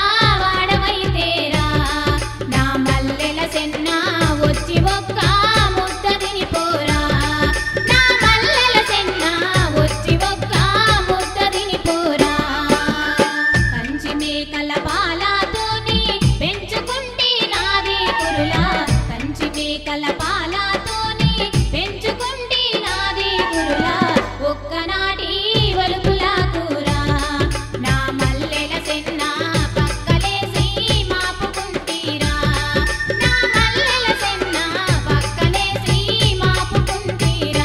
వాడవైతేరా నా మల్లెల సెన్న వచ్చి ఒక్క ముద్ద తినిపోరా నా మల్లెల సెన్న వచ్చి ఒక్క ముద్ద తినిపోరా కంచి మేకల పాలతోని పెంచుకుంటే నాది కురులా కంచి మేకల పాలతోని పెంచుకుంటే నాది కురులా ఒక్కనాటి వలుపుల కూర నా మల్లెల సెన్న పక్కలేసి మాపుకుంటీరా నా మల్లెల సెన్న పక్కలేసి మాపుకుంటీరా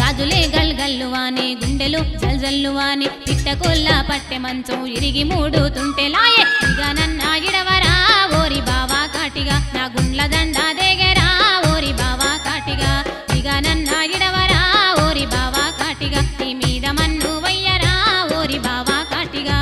గాజులే గల్గల్లు వానే గుండెలు జల్జల్లు వానే పిట్టకొల్ల పట్టె మంచం ఇరిగి మూడు తుంటెలాయే ఇక నన్న ఇడవరా ఓరి బావా కాటిగా నా గుండ్ల దండ దేగరా ఓరి బావా కాటిగా ఇక నన్న ఇడవరా ఓరి బావా కాటిగా నీ మీద మన్ను వయ్యరా ఓరి బావా కాటిగా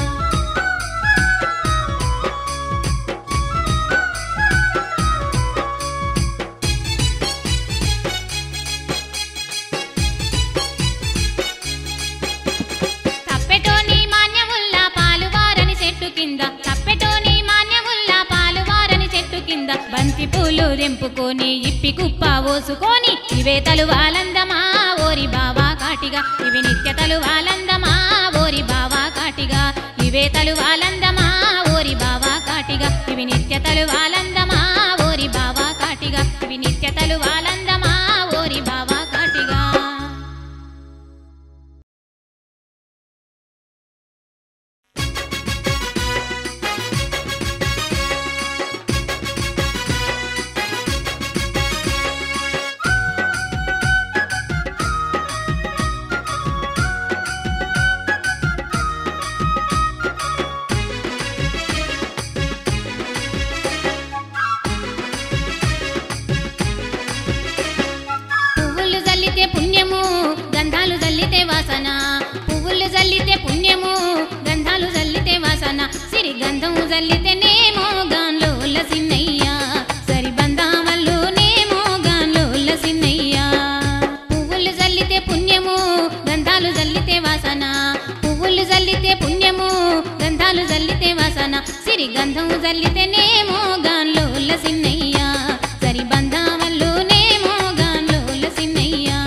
తప్పెటోని మాన్యముల్లా పాలువారని చెట్టు కింద తప్పెటోని మాన్యముల్లా పాలువారని చెట్టు కింద బంతి పూలు రెంపుకొని ఇప్పి కుప్ప ఓసుకొని ఇవే తలువాలందమా ఓరి బావా కాటిగా ఇవి నిత్య తలువాలందమా ఓరి బావా కాటిగా ఇవే తలువాలందమా ఓరి బావా కాటిగా ఇవి నిత్య తలువాలందమా ఓరి బావా కాటిగా ఇవి నిత్య తలువాలందమా ఓరి బావా కాటిగా పువ్వులు జల్లితే పుణ్యము గంధాలు జల్లితే వాసన పువ్వులు జల్లితే పుణ్యము గంధాలు జల్లితే వాసన సిరి గంధం జల్లితేనేమో గాన్లో సిన్నయ్యా సరి బంధామల్లు నేమో గాన్లో సిన్నయ్యా పువ్వులు జల్లితే పుణ్యము గంధాలు జల్లితే వాసన పువ్వులు జల్లితే పుణ్యము గంధాలు జల్లితే వాసన సిరి గంధం జల్లితేనేమో గాన్లో సిన్నయ్యా సరి బంధామల్లు నేమో గాన్లో సిన్నయ్యా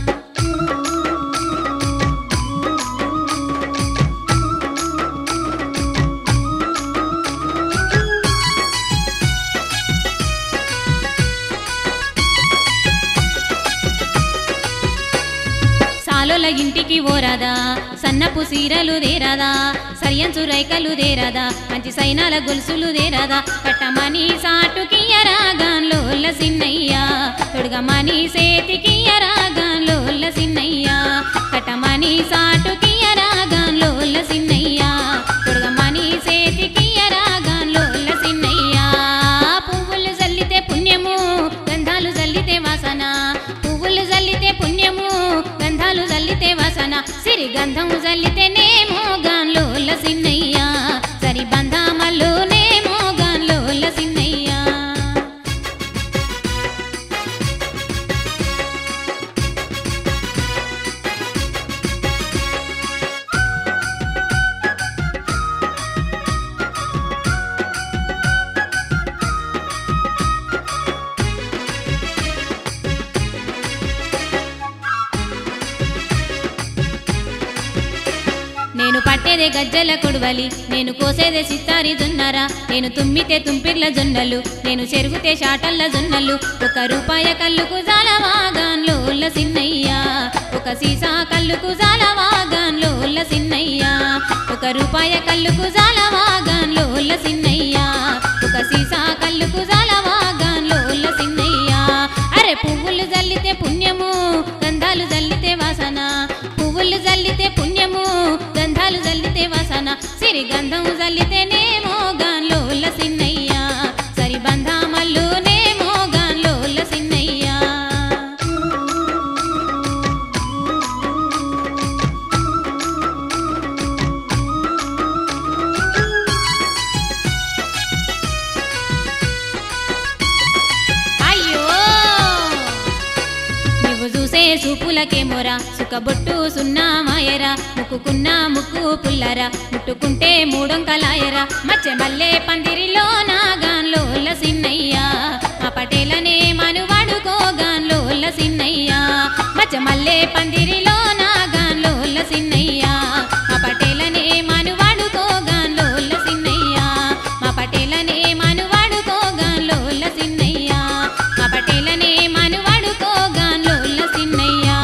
సాలోల ఇంటికి ఓరాదా సన్నపు సీరలు దేరాదా సరియంచు రైకలు దేరాదా మంచి సైనాల గొలుసులు దేరాదా కట్టమని సాటుకియ్యరా గాన్లో సిన్నయ్యా తొడగమని సేతికియ్యరా గాన్లో సిన్నయ్యా కట్టమని సాటుకియ్యరా గాన్లో సిన్నయ్యా తొడగమని సేతికియ్యరా గాన్లో సిన్నయ్యా పువ్వులు జల్లితే పుణ్యము గంధాలు జల్లితే వాసన పువ్వులు జల్లితే పుణ్యము గంధాలు జల్లితే వాసన సిరి గంధం జల్లితేనేమో గాన్లో సిన్నయ్యా సరి బంధామల్లోనేమో గాన్లో సిన్నయ్యా నేను పట్టేదే గజ్జల కొడవలి నేను కోసేదే సిత్తారి జొన్నరా నేను తుమ్మితే తుంపిర్ల జొన్నలు నేను చెరుగుతే షాటల్ల జొన్నలు ఒక రూపాయ కల్లుకు జాలవాగాన్లో సిన్నయ్యా ఒక సీసా కల్లుకు జాలవాగాన్లో సిన్నయ్యా ఒక రూపాయ కల్లుకు జాలవాగాన్లో సిన్నయ్యా ఒక సీసా కల్లుకు జాలవాగాన్లో సిన్నయ్యా అరే పువ్వులు జల్లితే పుణ్యము గంధాలు జల్లితే వాసన పువ్వులు జల్లితే పుణ్యము గంధాలు జల్లితే వాసన సిరి గంధం జల్లితేనేమో గాన్లో సిన్నయ్యా సరి బంధామల్లునేమో గాన్లో సిన్నయ్యా అయ్యో నువ్వు చూసే చూపులకే మొర సుఖబొట్టు సున్నా మాయరా ముక్కుకున్న ముక్కు పుల్లరా ముట్టుకుంటే మూడొంకలాయరా మచ్చ మల్లె పందిరిలో నాగాన్లో సిన్నయ్యా మా పటేలనే మనువాడుకోగాన్లో సిన్నయ్యా మచ్చ మల్లె పందిరిలో నాగాన్లో సిన్నయ్యా మా పటేలనే మనువాడుకోగాన్లో సిన్నయ్యా మా పటేలనే మనువాడుకోగాన్లో సిన్నయ్యా మా పటేలనే మనువాడుకోగాన్లో సిన్నయ్యా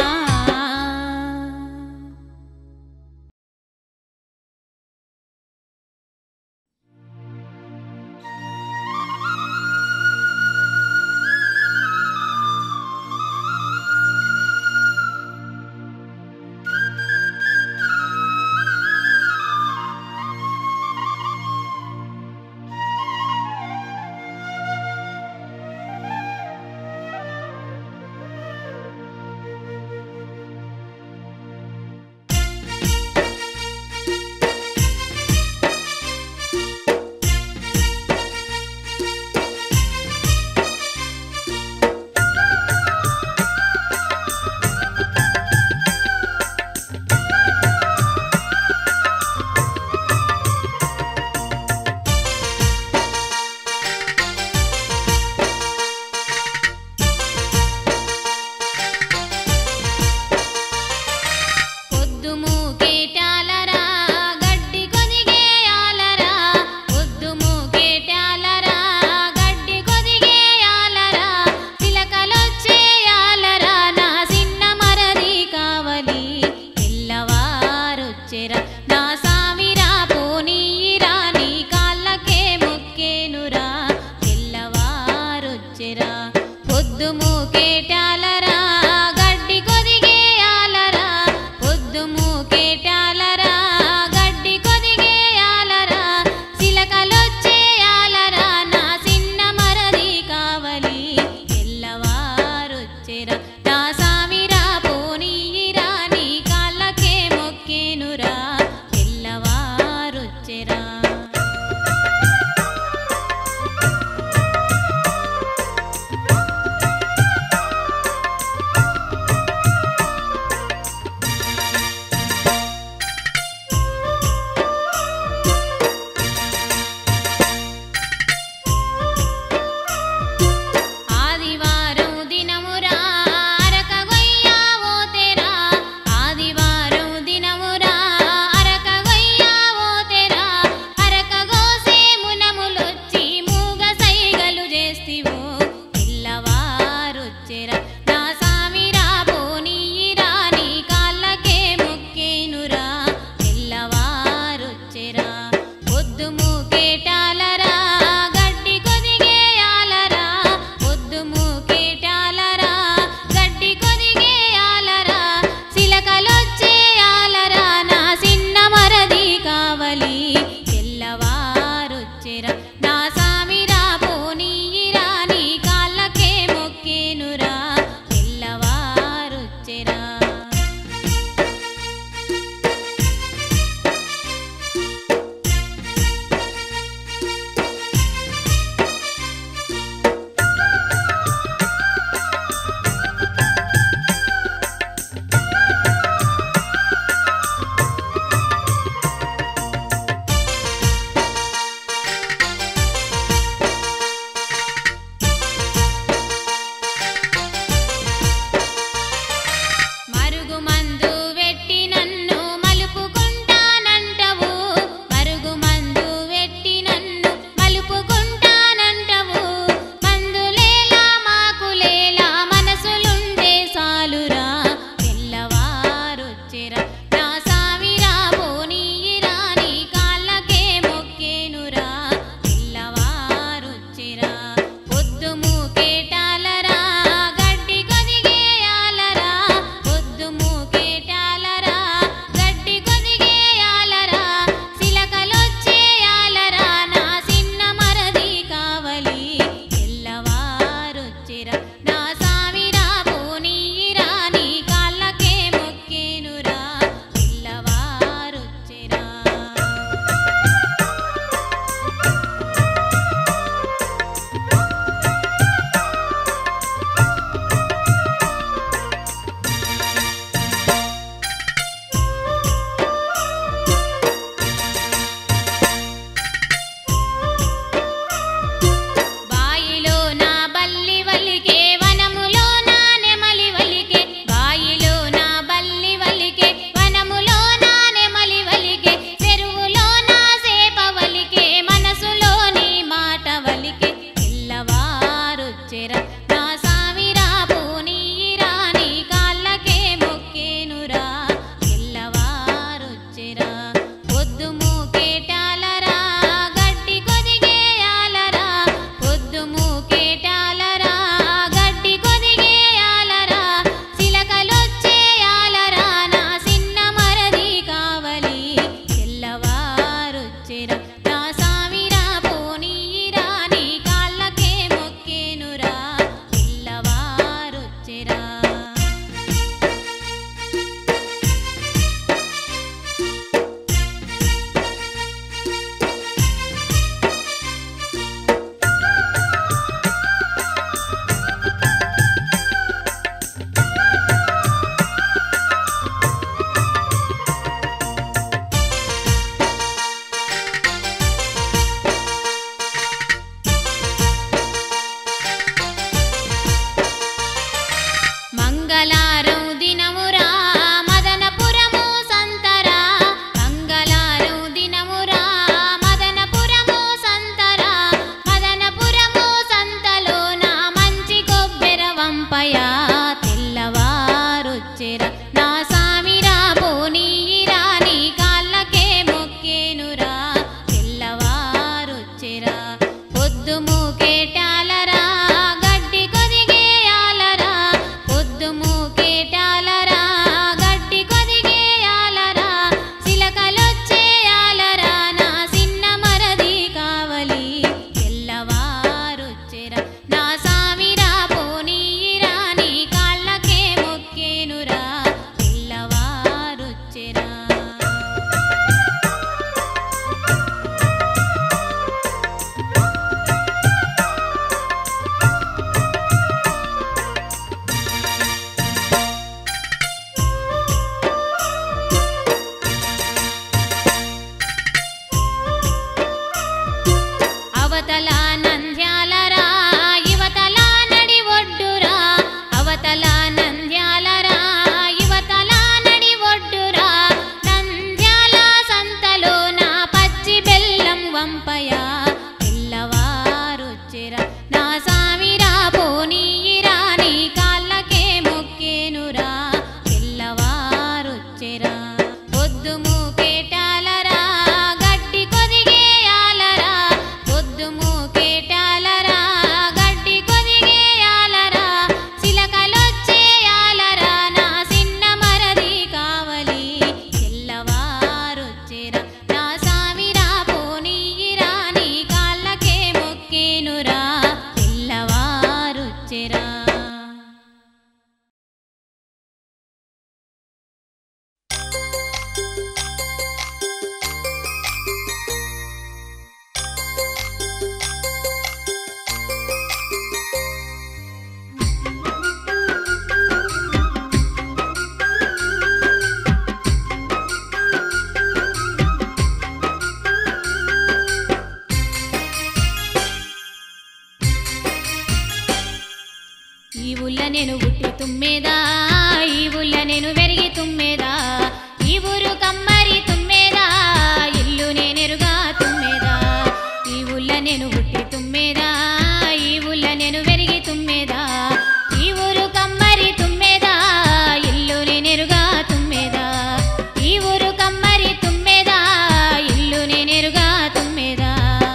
తుమ్మేదా ఈ ఊళ్ళ నేను వెరిగి తుమ్మేదా ఈ ఊరు కమ్మరి తుమ్మేదా ఇల్లు నేనెరుగా తుమ్మేదా ఈ ఊళ్ళ నేను పుట్టి తుమ్మేదా ఈ ఊళ్ళ నేను వెరిగి తుమ్మేదా ఈ ఊరు కమ్మరి తుమ్మేదా ఇల్లు నేనెరుగా తుమ్మేదా ఈ ఊరు కమ్మరి తుమ్మేదా ఇల్లు నేనెరుగా తుమ్మేదా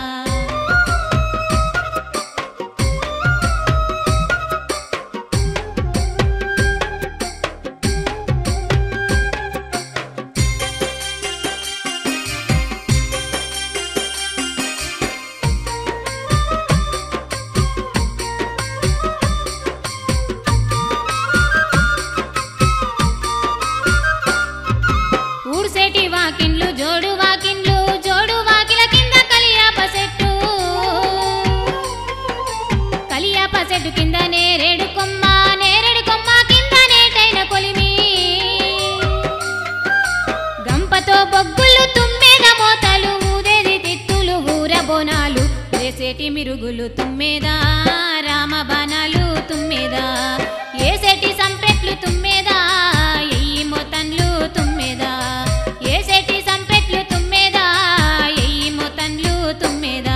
ఊడ్సేటి వాకిన్లు జోడు వాకిన్లు జోడు వాకిల కింద కలియాప చెట్టు కలియాప చెట్టు కింద నేరేడు కొమ్మ నేరేడు కొమ్మ కింద నేటైన కొలిమి గంపతో బొగ్గులు తుమ్మేద మోతలు ఊదేది తిత్తులు ఊర బోనాలు వేసేటి మిరుగులు తుమ్మేదా రామ బాణాలు తుమ్మేదా ఏసేటి సంపెట్లు తుమ్మేదా ఎయ్యి మొతన్లు తుమ్మేదా ఏసేటి సంపెట్లు తుమ్మేదా ఎయ్యి మొతన్లు తుమ్మేదా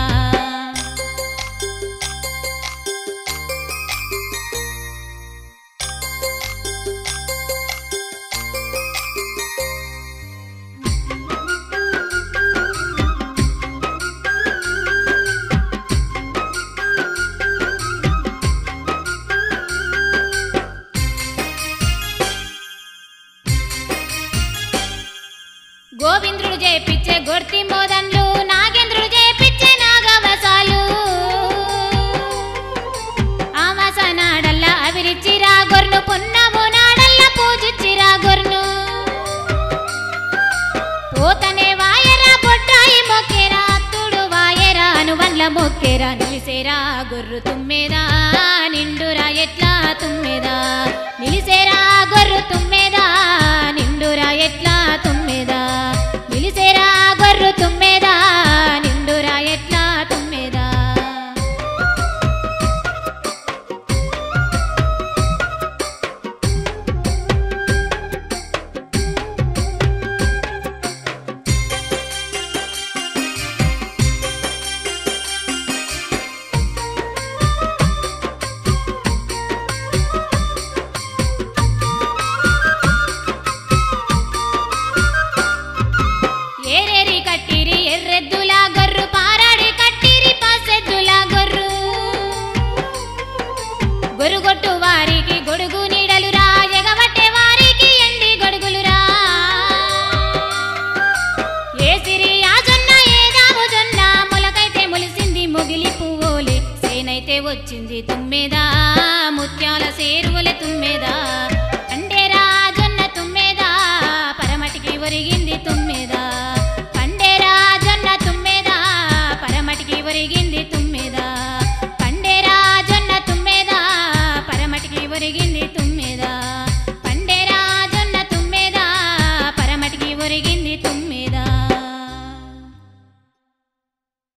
గోవింద్రుడు చేపిచ్చే గొర్తి మోదన్లు నాగేంద్రుడు చేపిచ్చే నాగవసాలు ఆమాస నాడల్ల అవిరిచ్చిరా గొర్ను పున్నము నాడల్ల పూజిచ్చిరా గొర్ను పోతనే వాయరా పొట్టాయి మొక్కేరా అత్తుడు వాయరా అనువన్ల మొక్కేరా నిలిసేరా గొర్రు తుమ్మేదా నిండురా ఎట్లా తుమ్మేదా